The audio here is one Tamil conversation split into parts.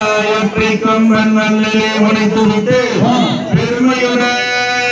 ஒற்றை கொம்பன் மல்லிலே முனைத்து விட்டு பெருமையுடன்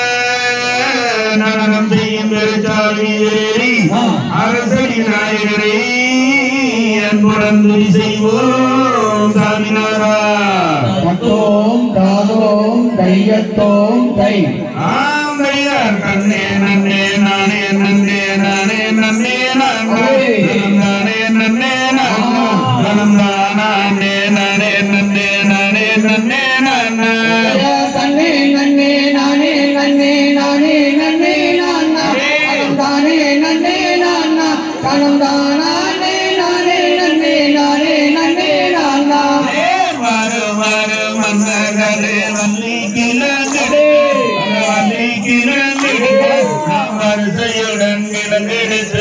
நடனம் செய்யும் பெருச்சாமி ஏறி அரசடி நாயகரை அன்புடன் துதி செய்வோம் சாமிநாதா பட்டோம் தாதோம் தையத்தோம் தை ஆம் தையார் கண்ணே நன்னே நானே நன்னே நானே நன்னே நானே நானே நன்னே நானே தனம் நானே நானே நன்னே நானே நன்னே நானே தன்னே நன்னே நானே நன்னே நானே நன்னே நானா கலம் தானே நன்னே நானா கலம் தானே நானே நன்னே நானே நன்னே நானா வாரு வாரு மன்னர்களே வள்ளி கிழங்கடே வள்ளி கிழங்கடே நாம் வரிசையுடன் விளங்கெடுத்து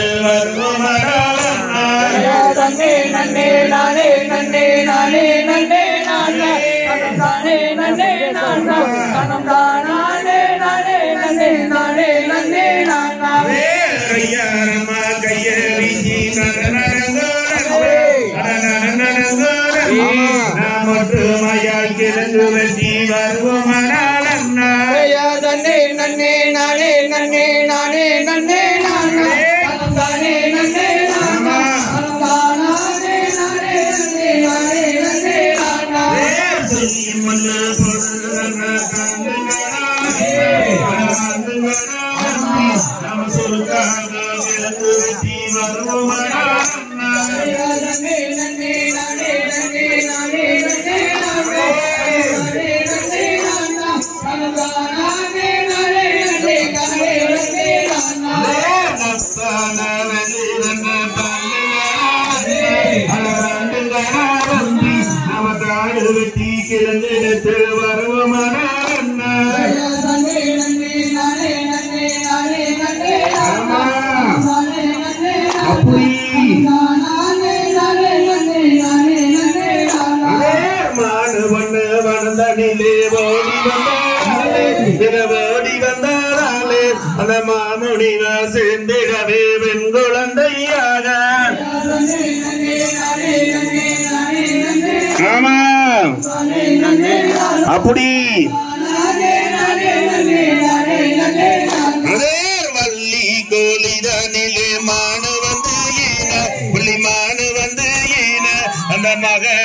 வருவோம் தன்னே நன்னே நானே நன்னே நானே நன்னே நானா கலம் தானே நன்னே நானா கலம் தானே நானே நன்னே நானே நன்னே நானா கையாரமா கைய வீசி நடனரங்கோரே நடனரங்கோரே நாம் ஒற்றுமையாய் கிழங்கு வெட்டி வருவோம் அண்ணா தன்னே நன்னே நானே நன்னே நானே நன்னே நானா கலம் தானே நன்னே நானா கலம் தானே நானே நன்னே நானே நன்னே நானா தன்னே நன்னே நானே நன்னே நானே நன்னே நானா நானே நன்னே நானா கலம் தானே நானே நன்னே நானே நன்னே நானா கிழந்தெடுத்து வருவமான தன்னே நன்னே நானே நன்னே நானே நன்னே நானா நானே நன்னே நானா அப்படி நானே நானே நன்னே நானே நன்னே நானா மாடு பண்ணு வனந்தனிலே ஓடி வந்தாலே ஓடி வந்தாலே அந்த மாமுனிவ சேர்ந்திடவே வெண் குழந்தையாக நன்னே நன்னே நானே நன்னே நானே நன்னே ஆமா நானே நன்னே நானா அப்படி நானே நானே நன்னே நானே நன்னே நானா அதே வள்ளி கோலிதனிலே மானு வந்து ஈன புள்ளி மானு வந்து ஈன அந்த மக